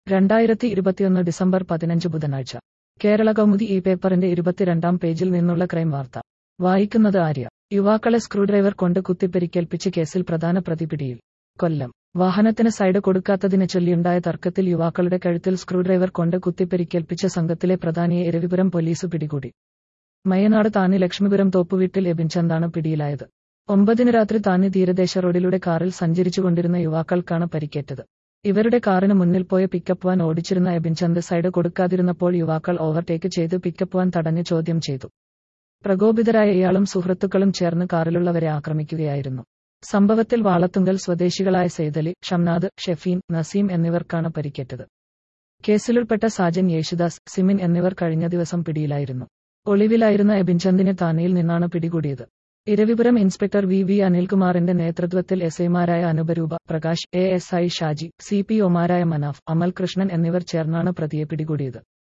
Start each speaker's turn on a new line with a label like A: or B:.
A: രണ്ടായിരത്തി ഇരുപത്തിയൊന്ന് ഡിസംബർ പതിനഞ്ച് ബുധനാഴ്ച കേരള കൗമുദി ഈ പേപ്പറിന്റെ ഇരുപത്തിരണ്ടാം പേജിൽ നിന്നുള്ള ക്രൈം വാർത്ത വായിക്കുന്നത് ആര്യ യുവാക്കളെ സ്ക്രൂഡ്രൈവർ കൊണ്ട് കുത്തിപ്പരിക്കേൽപ്പിച്ച് കേസിൽ പ്രധാന പ്രതി പിടിയിൽ കൊല്ലം വാഹനത്തിന് സൈഡ് കൊടുക്കാത്തതിനെ ചൊല്ലിയുണ്ടായ തർക്കത്തിൽ യുവാക്കളുടെ കഴുത്തിൽ സ്ക്രൂഡ്രൈവർ കൊണ്ട് കുത്തിപ്പരിക്കേൽപ്പിച്ച സംഘത്തിലെ പ്രധാനിയെ ഇരവിപുരം പോലീസ് പിടികൂടി മയനാട് താന്നി ലക്ഷ്മിപുരം തോപ്പുവീട്ടിൽ എബിൻചന്ദാണ് പിടിയിലായത് ഒമ്പതിന് രാത്രി താന്നി തീരദേശ റോഡിലൂടെ കാറിൽ സഞ്ചരിച്ചുകൊണ്ടിരുന്ന യുവാക്കൾക്കാണ് പരിക്കേറ്റത് ഇവരുടെ കാറിന് മുന്നിൽ പോയ പിക്കപ്പ് വാൻ ഓടിച്ചിരുന്ന എബിൻചന്ദ് സൈഡ് കൊടുക്കാതിരുന്നപ്പോൾ യുവാക്കൾ ഓവർടേക്ക് ചെയ്ത് പിക്കപ്പ് വാൻ തടഞ്ഞ് ചോദ്യം ചെയ്തു പ്രകോപിതരായ ഇയാളും സുഹൃത്തുക്കളും ചേർന്ന് കാറിലുള്ളവരെ ആക്രമിക്കുകയായിരുന്നു സംഭവത്തിൽ വാളത്തുങ്കൽ സ്വദേശികളായ സെയ്തലി ഷംനാദ് ഷെഫീൻ നസീം എന്നിവർക്കാണ് പരിക്കേറ്റത് കേസിലുൾപ്പെട്ട സാജൻ യേശുദാസ് സിമിൻ എന്നിവർ കഴിഞ്ഞ ദിവസം പിടിയിലായിരുന്നു ഒളിവിലായിരുന്ന എബിൻചന്ദിനെ താനയിൽ നിന്നാണ് പിടികൂടിയത് ഇരവിപുരം ഇൻസ്പെക്ടർ വി വി അനിൽകുമാറിന്റെ നേതൃത്വത്തിൽ എസ് ഐമാരായ അനുപരൂപ Prakash A S I Shaji C P ഒമാരായ മനാഫ് അമൽ കൃഷ്ണൻ എന്നിവർ ചേർന്നാണ് പ്രതിയെ പിടികൂടിയത്